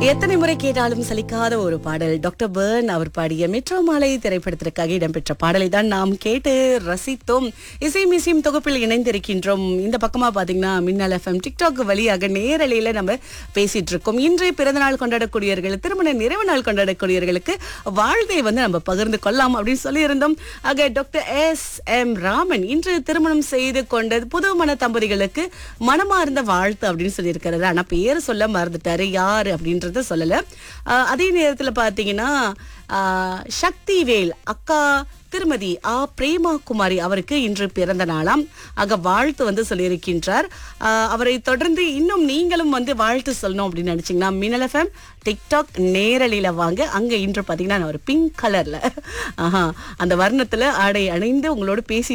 எத்தனை முறை கேட்டாலும் சலிக்காத ஒரு பாடல் டாக்டர் பர்ன் அவர் பாடிய மெட்ரோ மாலை திரைப்படத்திற்காக இடம்பெற்ற பாடலை தான் நாம் கேட்டு ரசித்தோம் இசை மிசியும் தொகுப்பில் இணைந்திருக்கின்றோம் இந்த பக்கமா பாத்தீங்கன்னா மின்னல் எஃப்எம் டிக்டாக் வழியாக நேரலையில நம்ம பேசிட்டு இருக்கோம் இன்றைய பிறந்தநாள் கொண்டாடக்கூடியவர்கள் திருமண நிறைவு நாள் கொண்டாடக்கூடியவர்களுக்கு வாழ்த்தை வந்து நம்ம பகிர்ந்து கொள்ளலாம் அப்படின்னு சொல்லியிருந்தோம் ஆக டாக்டர் எஸ் எம் ராமன் இன்று திருமணம் செய்து கொண்ட புதுமண தம்பதிகளுக்கு மனமார்ந்த வாழ்த்து அப்படின்னு சொல்லியிருக்கிறாரு ஆனா பேர் சொல்ல மறந்துட்டாரு யாரு அப்படின்றத சொல்லல ஆஹ் அதே நேரத்துல பாத்தீங்கன்னா ஆஹ் சக்திவேல் அக்கா திருமதி ஆ பிரேமா குமாரி அவருக்கு இன்று பிறந்த நாளாம் ஆக வாழ்த்து வந்து சொல்லியிருக்கின்றார் ஆஹ் அவரை தொடர்ந்து இன்னும் நீங்களும் வந்து வாழ்த்து சொல்லணும் அப்படின்னு நினைச்சீங்கன்னா மினல் எஃப்எம் டிக்டாக் நேரலையில வாங்க அங்க இன்று பாத்தீங்கன்னா நான் ஒரு பிங்க் கலர்ல ஆஹா அந்த வர்ணத்துல ஆடை அணிந்து உங்களோட பேசி